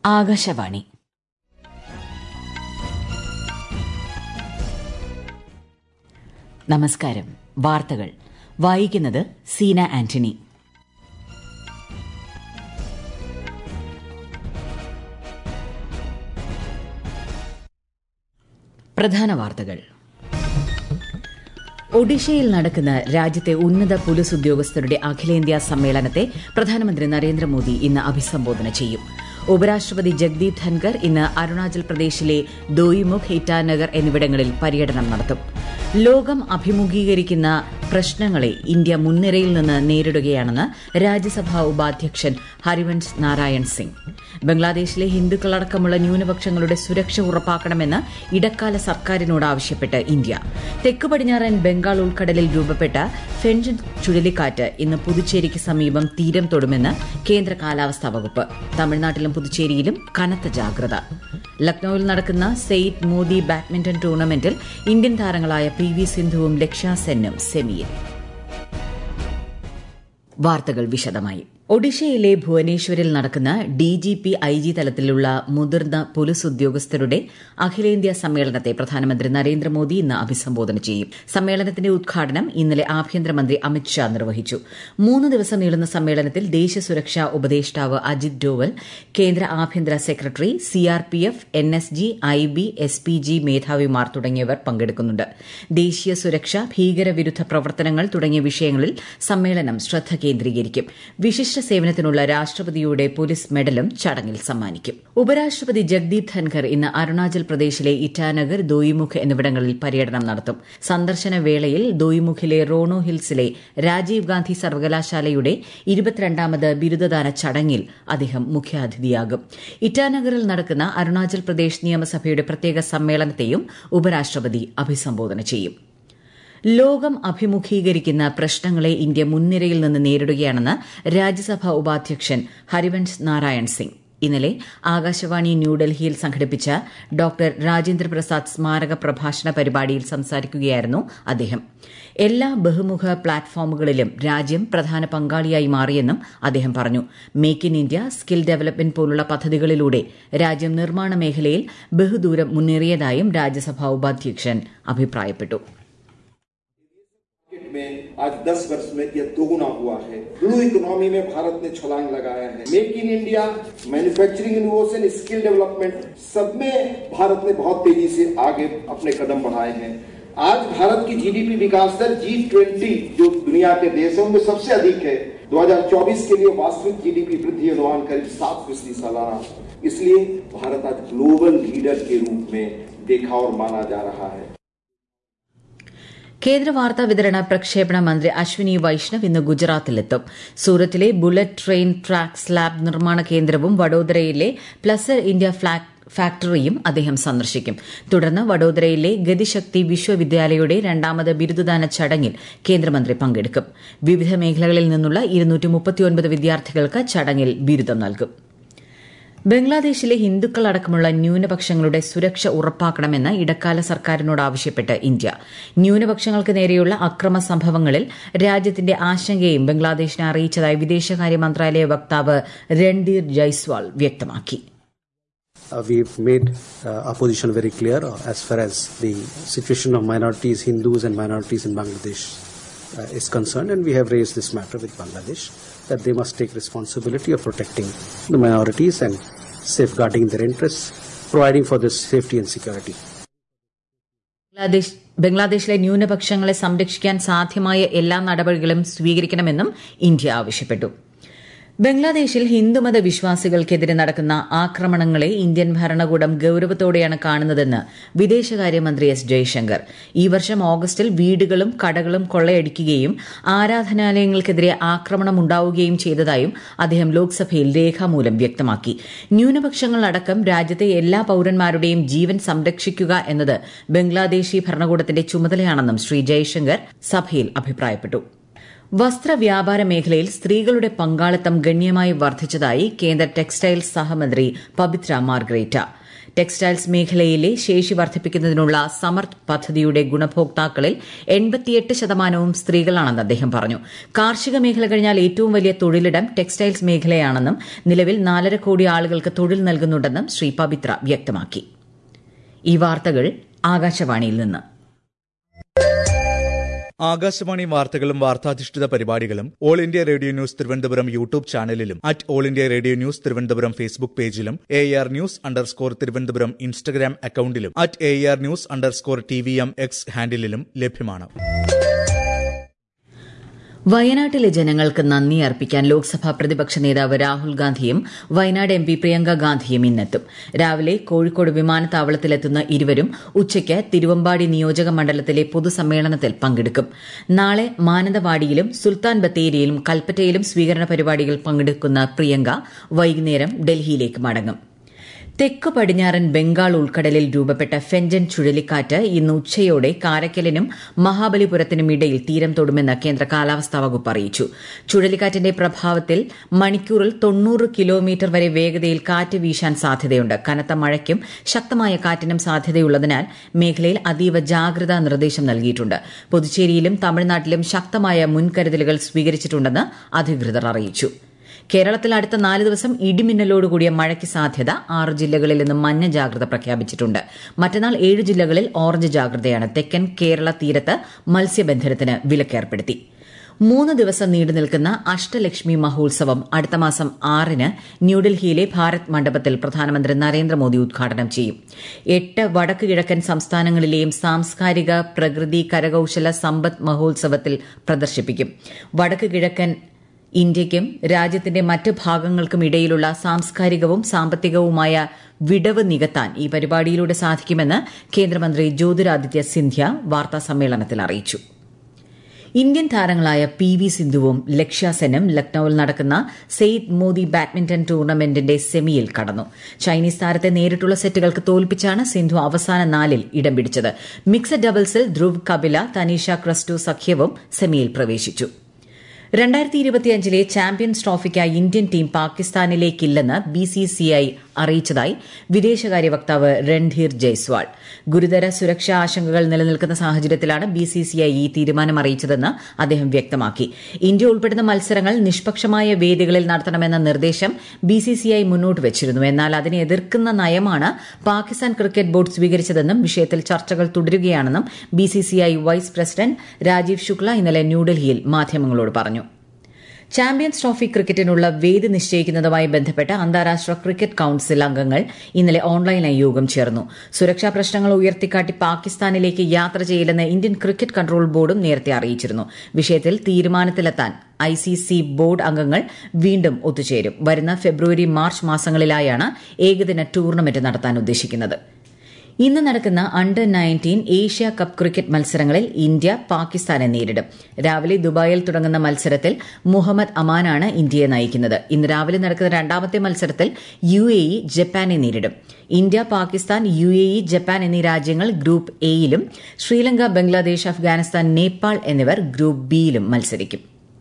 ആകാശവാണി നമസ്കാരം വാർത്തകൾ വായിക്കുന്നത് സീന ആന്റണി പ്രധാന വാർത്തകൾ ഒഡീഷയിൽ നടക്കുന്ന രാജ്യത്തെ ഉന്നത പോലീസ് ഉദ്യോഗസ്ഥരുടെ അഖിലേന്ത്യാ സമ്മേളനത്തെ പ്രധാനമന്ത്രി നരേന്ദ്രമോദി ഇന്ന് അഭിസംബോധന ചെയ്യും ഉപരാഷ്ട്രപതി ജഗ്ദീപ് ധൻകർ ഇന്ന് അരുണാചൽ പ്രദേശിലെ ദോയിമുഖ് ഇറ്റാനഗർ എന്നിവിടങ്ങളിൽ പര്യടനം നടത്തും ലോകം അഭിമുഖീകരിക്കുന്ന പ്രശ്നങ്ങളെ ഇന്ത്യ മുൻനിരയിൽ നിന്ന് നേരിടുകയാണെന്ന് രാജ്യസഭാ ഉപാധ്യക്ഷൻ ഹരിവൻസ് നാരായൺ സിംഗ് ബംഗ്ലാദേശിലെ ഹിന്ദുക്കളടക്കമുള്ള ന്യൂനപക്ഷങ്ങളുടെ സുരക്ഷ ഉറപ്പാക്കണമെന്ന് ഇടക്കാല സർക്കാരിനോട് ആവശ്യപ്പെട്ട് ഇന്ത്യ തെക്കു പടിഞ്ഞാറൻ ബംഗാൾ ഉൾക്കടലിൽ രൂപപ്പെട്ട ഫെൻജൻ ചുഴലിക്കാറ്റ് ഇന്ന് പുതുച്ചേരിക്ക് സമീപം തീരം തൊടുമെന്ന് കേന്ദ്ര കാലാവസ്ഥാ വകുപ്പ് തമിഴ്നാട്ടിലും പുതുച്ചേരിയിലും കനത്ത ജാഗ്രത ലക്നൌവിൽ നടക്കുന്ന സെയ്ദ് മോദി ബാഡ്മിന്റൺ ടൂർണമെന്റിൽ ഇന്ത്യൻ താരങ്ങളായ പി വി സിന്ധുവും ലക്ഷ്യ സെന്നും സെമിയിൽ വാർത്തകൾ വിശദമായി ഒഡീഷയിലെ ഭുവനേശ്വരിൽ നടക്കുന്ന D G P I G തലത്തിലുള്ള മുതിർന്ന പോലീസ് ഉദ്യോഗസ്ഥരുടെ അഖിലേന്ത്യാ സമ്മേളനത്തെ പ്രധാനമന്ത്രി നരേന്ദ്രമോദി ഇന്ന് അഭിസംബോധന ചെയ്യും സമ്മേളനത്തിന്റെ ഉദ്ഘാടനം ഇന്നലെ ആഭ്യന്തരമന്ത്രി അമിത്ഷാ നിർവഹിച്ചു മൂന്ന് ദിവസം നീളുന്ന സമ്മേളനത്തിൽ ദേശീയ സുരക്ഷാ ഉപദേഷ്ടാവ് അജിത് ഡോവൽ കേന്ദ്ര ആഭ്യന്തര secretary CRPF N S G I B S P G മേധാവിമാർ തുടങ്ങിയവർ പങ്കെടുക്കുന്നുണ്ട് ദേശീയ സുരക്ഷ ഭീകരവിരുദ്ധ പ്രവർത്തനങ്ങൾ തുടങ്ങിയ വിഷയങ്ങളിൽ സമ്മേളനം ശ്രദ്ധ കേന്ദ്രീകരിക്കും വിശിഷ്ട സേവനത്തിനുള്ള രാഷ്ട്രപതിയുടെ പോലീസ് മെഡലും ചടങ്ങിൽ സമ്മാനിക്കും ഉപരാഷ്ട്രപതി ജഗ്ദീപ് ധൻഖർ ഇന്ന് അരുണാചൽ പ്രദേശിലെ ഇറ്റാനഗർ ദോയിമുഖ് എന്നിവിടങ്ങളിൽ പര്യടനം നടത്തും സന്ദർശന വേളയിൽ ദോയിമുഖിലെ റോണോ ഹിൽസിലെ രാജീവ് ഗാന്ധി സർവകലാശാലയുടെ ഇരുപത്തിരണ്ടാമത് ബിരുദദാന ചടങ്ങിൽ അദ്ദേഹം മുഖ്യാതിഥിയാകും ഇറ്റാനഗറിൽ നടക്കുന്ന അരുണാചൽ പ്രദേശ് നിയമസഭയുടെ പ്രത്യേക സമ്മേളനത്തെയും ഉപരാഷ്ട്രപതി അഭിസംബോധന ചെയ്യും ലോകം അഭിമുഖീകരിക്കുന്ന പ്രശ്നങ്ങളെ ഇന്ത്യ മുൻനിരയിൽ നിന്ന് നേരിടുകയാണെന്ന് രാജ്യസഭാ ഉപാധ്യക്ഷൻ ഹരിവൻസ് നാരായൺ സിംഗ് ഇന്നലെ ആകാശവാണി ന്യൂഡൽഹിയിൽ സംഘടിപ്പിച്ച ഡോക്ടർ രാജേന്ദ്ര പ്രസാദ് സ്മാരക പ്രഭാഷണ പരിപാടിയിൽ സംസാരിക്കുകയായിരുന്നു അദ്ദേഹം എല്ലാ ബഹുമുഖ പ്ലാറ്റ്ഫോമുകളിലും രാജ്യം പ്രധാന പങ്കാളിയായി മാറിയെന്നും അദ്ദേഹം പറഞ്ഞു make in India skill development പോലുള്ള പദ്ധതികളിലൂടെ രാജ്യം നിർമ്മാണ മേഖലയിൽ ബഹുദൂരം മുന്നേറിയതായും രാജ്യസഭാ ഉപാധ്യക്ഷൻ അഭിപ്രായപ്പെട്ടു में आज 10 वर्ष में यह दोगुना हुआ है ब्लू इकोनॉमी में भारत ने छलांग लगाया है make in India manufacturing innovation skill development सब में भारत ने बहुत तेजी से आगे अपने कदम बढ़ाए हैं आज भारत की जीडीपी विकास दर जी ट्वेंटी जो दुनिया के देशों में सबसे अधिक है 2024 के लिए वास्तविक जीडीपी वृद्धि अनुमान करीब सात फीसदी सालाना इसलिए भारत आज ग्लोबल लीडर के रूप में देखा और माना जा रहा है കേന്ദ്ര വാർത്താ വിതരണ പ്രക്ഷേപണ മന്ത്രി അശ്വിനി വൈഷ്ണവ് ഇന്ന് ഗുജറാത്തിലെത്തും സൂറത്തിലെ ബുള്ളറ്റ് ട്രെയിൻ ട്രാക്ക് സ്ലാബ് നിർമ്മാണ കേന്ദ്രവും വഡോദരയിലെ പ്ലസർ ഇന്ത്യ ഫ്ളാഗ് ഫാക്ടറിയും അദ്ദേഹം സന്ദർശിക്കും തുടർന്ന് വഡോദരയിലെ ഗതിശക്തി വിശ്വവിദ്യാലയയുടെ രണ്ടാമത് ബിരുദദാന ചടങ്ങിൽ കേന്ദ്രമന്ത്രി പങ്കെടുക്കും വിവിധ മേഖലകളിൽ നിന്നുള്ള വിദ്യാർത്ഥികൾക്ക് ചടങ്ങിൽ ബിരുദം നൽകും ബംഗ്ലാദേശിലെ ഹിന്ദുക്കളടക്കമുള്ള ന്യൂനപക്ഷങ്ങളുടെ സുരക്ഷ ഉറപ്പാക്കണമെന്ന് ഇടക്കാല സർക്കാരിനോട് ആവശ്യപ്പെട്ട് ഇന്ത്യ ന്യൂനപക്ഷങ്ങൾക്ക് നേരെയുള്ള അക്രമ സംഭവങ്ങളിൽ രാജ്യത്തിന്റെ ആശങ്കയും ബംഗ്ലാദേശിനെ അറിയിച്ചതായി വിദേശകാര്യ മന്ത്രാലയ വക്താവ് രൺധീർ ജയ്സ്വാൾ വ്യക്തമാക്കി Uh, we've made uh, our position very clear uh, as far as the situation of minorities, Hindus and minorities in Bangladesh uh, is concerned, and we have raised this matter with Bangladesh that they must take responsibility of protecting the minorities and safeguarding their interests, providing for this safety and security. Bangladesh ബംഗ്ലാദേശിലെ ന്യൂനപക്ഷങ്ങളെ സംരക്ഷിക്കാൻ സാധ്യമായ എല്ലാ നടപടികളും സ്വീകരിക്കണമെന്നും India ആവശ്യപ്പെട്ടു ബംഗ്ലാദേശിൽ ഹിന്ദുമത വിശ്വാസികൾക്കെതിരെ നടക്കുന്ന ആക്രമണങ്ങളെ ഇന്ത്യൻ ഭരണകൂടം ഗൌരവത്തോടെയാണ് കാണുന്നതെന്ന് വിദേശകാര്യമന്ത്രി എസ് ജയശങ്കർ ഈ വർഷം ഓഗസ്റ്റിൽ വീടുകളും കടകളും കൊള്ളയടിക്കുകയും ആരാധനാലയങ്ങൾക്കെതിരെ ആക്രമണം ഉണ്ടാവുകയും ചെയ്തതായും അദ്ദേഹം ലോക്സഭയിൽ രേഖാമൂലം വ്യക്തമാക്കി ന്യൂനപക്ഷങ്ങളടക്കം രാജ്യത്തെ എല്ലാ പൌരന്മാരുടെയും ജീവൻ സംരക്ഷിക്കുക എന്നത് ബംഗ്ലാദേശി ഭരണകൂടത്തിന്റെ ചുമതലയാണെന്നും ശ്രീ ജയശങ്കർ സഭയിൽ അഭിപ്രായപ്പെട്ടു വസ്ത്രവ്യാപാര മേഖലയിൽ സ്ത്രീകളുടെ പങ്കാളിത്തം ഗണ്യമായി വർദ്ധിച്ചതായി കേന്ദ്ര ടെക്സ്റ്റൈൽസ് സഹമന്ത്രി പവിത്ര മാർഗ്രേറ്റ ടെക്സ്റ്റൈൽസ് മേഖലയിലെ ശേഷി വർദ്ധിപ്പിക്കുന്നതിനുള്ള സമർത്ഥ് പദ്ധതിയുടെ ഗുണഭോക്താക്കളിൽ എൺപത്തിയെട്ട് ശതമാനവും സ്ത്രീകളാണെന്ന് അദ്ദേഹം പറഞ്ഞു കാർഷിക മേഖല കഴിഞ്ഞാൽ ഏറ്റവും വലിയ തൊഴിലിടം ടെക്സ്റ്റൈൽസ് മേഖലയാണെന്നും നിലവിൽ നാലര കോടി ആളുകൾക്ക് തൊഴിൽ നൽകുന്നുണ്ടെന്നും ശ്രീ പവിത്ര വ്യക്തമാക്കി ഈ വാർത്തകൾ ആകാശവാണിയിൽ നിന്ന് ആകാശവാണി വാർത്തകളും വാർത്താധിഷ്ഠിത പരിപാടികളും all India radio news Thiruvananthapuram YouTube ചാനലിലും at all India radio news Thiruvananthapuram Facebook പേജിലും A R news underscore Thiruvananthapuram Instagram അക്കൌണ്ടിലും at A R news underscore T V M X ഹാൻഡിലും ലഭ്യമാണ് വയനാട്ടിലെ ജനങ്ങൾക്ക് നന്ദി അർപ്പിക്കാൻ ലോക്സഭാ പ്രതിപക്ഷ നേതാവ് രാഹുൽ ഗാന്ധിയും വയനാട് എം പി പ്രിയങ്ക ഗാന്ധിയും ഇന്നെത്തും രാവിലെ കോഴിക്കോട് വിമാനത്താവളത്തിലെത്തുന്ന ഇരുവരും ഉച്ചയ്ക്ക് തിരുവമ്പാടി നിയോജക മണ്ഡലത്തിലെ പൊതുസമ്മേളനത്തിൽ പങ്കെടുക്കും നാളെ മാനന്തവാടിയിലും സുൽത്താൻ ബത്തേരിയിലും കൽപ്പറ്റയിലും സ്വീകരണ പരിപാടികൾ പങ്കെടുക്കുന്ന പ്രിയങ്ക വൈകുന്നേരം ഡൽഹിയിലേക്ക് മടങ്ങും തെക്ക് പടിഞ്ഞാറൻ ബംഗാൾ ഉൾക്കടലിൽ രൂപപ്പെട്ട ഫെഞ്ചൻ ചുഴലിക്കാറ്റ് ഇന്ന് ഉച്ചയോടെ കാരക്കലിനും മഹാബലിപുരത്തിനും ഇടയിൽ തീരം തൊടുമെന്ന് കേന്ദ്ര കാലാവസ്ഥാ വകുപ്പ് അറിയിച്ചു ചുഴലിക്കാറ്റിന്റെ പ്രഭാവത്തിൽ മണിക്കൂറിൽ തൊണ്ണൂറ് കിലോമീറ്റർ വരെ വേഗതയിൽ കാറ്റ് വീശാൻ സാധ്യതയുണ്ട് കനത്ത മഴയ്ക്കും ശക്തമായ കാറ്റിനും സാധ്യതയുള്ളതിനാൽ മേഖലയിൽ അതീവ ജാഗ്രതാ നിർദ്ദേശം നൽകിയിട്ടുണ്ട് പുതുച്ചേരിയിലും തമിഴ്നാട്ടിലും ശക്തമായ മുൻകരുതലുകൾ സ്വീകരിച്ചിട്ടുണ്ടെന്ന് അധികൃതർ അറിയിച്ചു കേരളത്തിൽ അടുത്ത നാല് ദിവസം ഇടിമിന്നലോടുകൂടിയ മഴയ്ക്ക് സാധ്യത ആറ് ജില്ലകളിൽ നിന്ന് മഞ്ഞ ജാഗ്രത പ്രഖ്യാപിച്ചിട്ടുണ്ട് മറ്റന്നാൾ ഏഴ് ജില്ലകളിൽ ഓറഞ്ച് ജാഗ്രതയാണ് തെക്കൻ കേരള തീരത്ത് മത്സ്യബന്ധനത്തിന് വിലക്കേർപ്പെടുത്തി മൂന്ന് ദിവസം നീണ്ടു നിൽക്കുന്ന അഷ്ടലക്ഷ്മി മഹോത്സവം അടുത്ത മാസം ആറിന് ന്യൂഡൽഹിയിലെ ഭാരത് മണ്ഡപത്തിൽ പ്രധാനമന്ത്രി നരേന്ദ്രമോദി ഉദ്ഘാടനം ചെയ്യും എട്ട് വടക്ക് കിഴക്കൻ സംസ്ഥാനങ്ങളിലെയും സാംസ്കാരിക പ്രകൃതി കരകൌശല സമ്പദ് മഹോത്സവത്തിൽ പ്രദർശിപ്പിക്കും വടക്ക് കിഴക്കൻ ഇന്ത്യയ്ക്കും രാജ്യത്തിന്റെ മറ്റ് ഭാഗങ്ങൾക്കും ഇടയിലുള്ള സാംസ്കാരികവും സാമ്പത്തികവുമായ വിടവ് നികത്താൻ ഈ പരിപാടിയിലൂടെ സാധിക്കുമെന്ന് കേന്ദ്രമന്ത്രി ജ്യോതിരാദിത്യ സിന്ധ്യ വാർത്താസമ്മേളനത്തിൽ അറിയിച്ചു ഇന്ത്യൻ താരങ്ങളായ പി വി സിന്ധുവും ലക്ഷ്യ സെനും ലക്നൌവിൽ നടക്കുന്ന സെയ്ദ് മോദി ബാഡ്മിന്റൺ ടൂർണമെന്റിന്റെ സെമിയിൽ കടന്നു ചൈനീസ് താരത്തെ നേരിട്ടുള്ള സെറ്റുകൾക്ക് തോൽപ്പിച്ചാണ് സിന്ധു അവസാന നാലിൽ ഇടം പിടിച്ചത് മിക്സഡ് ഡബിൾസിൽ ധ്രുവ് കപില തനീഷ ക്രസ്റ്റു സഖ്യവും സെമിയിൽ പ്രവേശിച്ചു രണ്ടായിരത്തി ഇരുപത്തിയഞ്ചിലെ ചാമ്പ്യൻസ് ട്രോഫിക്കായി ഇന്ത്യൻ ടീം പാകിസ്ഥാനിലേക്കില്ലെന്ന് ബി സി സി ഐ അറിയിച്ചതായി വിദേശകാര്യ വക്താവ് രൺധീർ ജയ്സ്വാൾ ഗുരുതര സുരക്ഷാ ആശങ്കകൾ നിലനിൽക്കുന്ന സാഹചര്യത്തിലാണ് ബി സി സി ഐ ഈ തീരുമാനം അറിയിച്ചതെന്ന് അദ്ദേഹം വ്യക്തമാക്കി ഇന്ത്യ ഉൾപ്പെടുന്ന മത്സരങ്ങൾ നിഷ്പക്ഷമായ വേദികളിൽ നടത്തണമെന്ന നിർദ്ദേശം ബി സി സി ഐ മുന്നോട്ട് വച്ചിരുന്നു എന്നാൽ അതിനെ എതിർക്കുന്ന നയമാണ് പാകിസ്ഥാൻ ക്രിക്കറ്റ് ബോർഡ് സ്വീകരിച്ചതെന്നും വിഷയത്തിൽ ചർച്ചകൾ തുടരുകയാണെന്നും B C C I vice president Rajiv Shukla ഇന്നലെ ന്യൂഡൽഹിയിൽ മാധ്യമങ്ങളോട് പറഞ്ഞു ചാമ്പ്യൻസ് ട്രോഫി ക്രിക്കറ്റിനുള്ള വേദി നിശ്ചയിക്കുന്നതുമായി ബന്ധപ്പെട്ട് അന്താരാഷ്ട്ര ക്രിക്കറ്റ് കൌൺസിൽ അംഗങ്ങൾ ഇന്നലെ ഓൺലൈനായി യോഗം ചേർന്നു സുരക്ഷാ പ്രശ്നങ്ങൾ ഉയർത്തിക്കാട്ടി പാകിസ്ഥാനിലേക്ക് യാത്ര ചെയ്യില്ലെന്ന് ഇന്ത്യൻ ക്രിക്കറ്റ് കൺട്രോൾ ബോർഡും നേരത്തെ അറിയിച്ചിരുന്നു വിഷയത്തിൽ തീരുമാനത്തിലെത്താൻ ഐ സി സി ബോർഡ് അംഗങ്ങൾ വീണ്ടും ഒത്തുചേരും വരുന്ന ഫെബ്രുവരി മാർച്ച് മാസങ്ങളിലായാണ് ഏകദിന ടൂർണമെന്റ് നടത്താൻ ഉദ്ദേശിക്കുന്നത് ഇന്ന് നടക്കുന്ന under nineteen Asia cup cricket മത്സരങ്ങളിൽ ഇന്ത്യ പാകിസ്ഥാനെ നേരിടും രാവിലെ ദുബായിൽ തുടങ്ങുന്ന മത്സരത്തിൽ മുഹമ്മദ് അമാനാണ് ഇന്ത്യയെ നയിക്കുന്നത് ഇന്ന് രാവിലെ നടക്കുന്ന രണ്ടാമത്തെ മത്സരത്തിൽ യു എ ഇ ജപ്പാനെ നേരിടും India Pakistan U A E Japan എന്നീ രാജ്യങ്ങൾ ഗ്രൂപ്പ് എയിലും ശ്രീലങ്ക ബംഗ്ലാദേശ് അഫ്ഗാനിസ്ഥാൻ നേപ്പാൾ എന്നിവർ ഗ്രൂപ്പ് ബിയിലും മത്സരിക്കും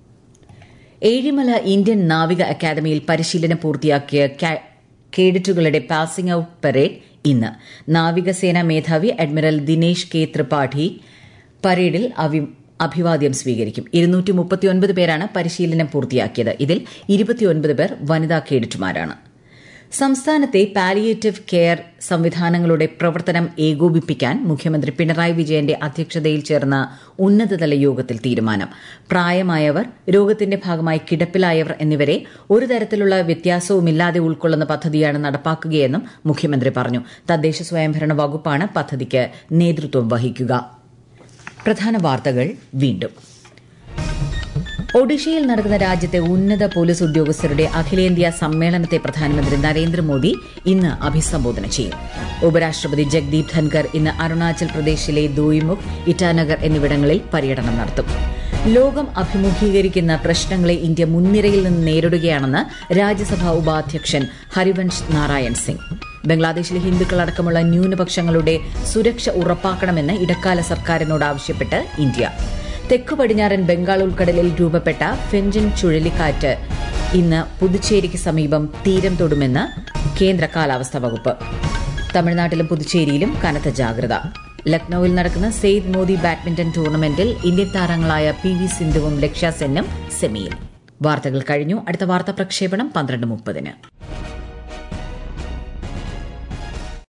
ഏഴിമല ഇന്ത്യൻ നാവിക അക്കാദമിയിൽ പരിശീലനം പൂർത്തിയാക്കിയ കേഡറ്റുകളുടെ പാസിംഗ് ഔട്ട് പരേഡ് ഇന്ന് നാവികസേനാ മേധാവി അഡ്മിറൽ ദിനേശ് കെ ത്രിപാഠി പരേഡിൽ അഭിവാദ്യം സ്വീകരിക്കും ഇരുന്നൂറ്റി മുപ്പത്തിയൊൻപത് പേരാണ് പരിശീലനം പൂർത്തിയാക്കിയത് ഇതിൽ ഇരുപത്തിയൊൻപത് പേർ വനിതാ കേഡറ്റുമാരാണ് സംസ്ഥാനത്തെ പാലിയേറ്റീവ് കെയർ സംവിധാനങ്ങളുടെ പ്രവർത്തനം ഏകോപിപ്പിക്കാൻ മുഖ്യമന്ത്രി പിണറായി വിജയന്റെ അധ്യക്ഷതയിൽ ചേർന്ന ഉന്നതതല യോഗത്തിൽ തീരുമാനം പ്രായമായവർ രോഗത്തിന്റെ ഭാഗമായി കിടപ്പിലായവർ എന്നിവരെ ഒരു തരത്തിലുള്ള വ്യത്യാസവുമില്ലാതെ ഉൾക്കൊള്ളുന്ന പദ്ധതിയാണ് നടപ്പാക്കുകയെന്നും മുഖ്യമന്ത്രി പറഞ്ഞു തദ്ദേശ സ്വയംഭരണ വകുപ്പാണ് പദ്ധതിക്ക് നേതൃത്വം വഹിക്കുക പ്രധാന വാർത്തകൾ വീണ്ടും ഒഡീഷയിൽ നടക്കുന്ന രാജ്യത്തെ ഉന്നത പോലീസ് ഉദ്യോഗസ്ഥരുടെ അഖിലേന്ത്യാ സമ്മേളനത്തെ പ്രധാനമന്ത്രി നരേന്ദ്രമോദി ഇന്ന് അഭിസംബോധന ചെയ്യും ഉപരാഷ്ട്രപതി ജഗ്ദീപ് ധൻകർ ഇന്ന് അരുണാചൽ പ്രദേശിലെ ദോയിമുഖ് ഇറ്റാനഗർ എന്നിവിടങ്ങളിൽ പര്യടനം നടത്തും ലോകം അഭിമുഖീകരിക്കുന്ന പ്രശ്നങ്ങളെ ഇന്ത്യ മുൻനിരയിൽ നിന്ന് നേരിടുകയാണെന്ന് രാജ്യസഭാ ഉപാധ്യക്ഷൻ ഹരിവൻഷ് നാരായൺ സിംഗ് ബംഗ്ലാദേശിലെ ഹിന്ദുക്കളടക്കമുള്ള ന്യൂനപക്ഷങ്ങളുടെ സുരക്ഷ ഉറപ്പാക്കണമെന്ന് ഇടക്കാല സർക്കാരിനോട് ആവശ്യപ്പെട്ട് ഇന്ത്യ തെക്കു പടിഞ്ഞാറൻ ബംഗാൾ ഉൾക്കടലിൽ രൂപപ്പെട്ട ഫെഞ്ചൻ ചുഴലിക്കാറ്റ് ഇന്ന് പുതുച്ചേരിക്ക് സമീപം തീരം തൊടുമെന്ന് കേന്ദ്ര കാലാവസ്ഥാ വകുപ്പ് തമിഴ്നാട്ടിലും പുതുച്ചേരിയിലും കനത്ത ജാഗ്രത ലക്നൌവിൽ നടക്കുന്ന സെയ്ദ് മോദി ബാഡ്മിന്റൺ ടൂർണമെന്റിൽ ഇന്ത്യൻ താരങ്ങളായ പി വി സിന്ധുവും ലക്ഷ്യ സെന്നും സെമിയിൽ വാർത്തകൾ കഴിഞ്ഞു അടുത്ത വാർത്താ പ്രക്ഷേപണം പന്ത്രണ്ട് മുപ്പതിന്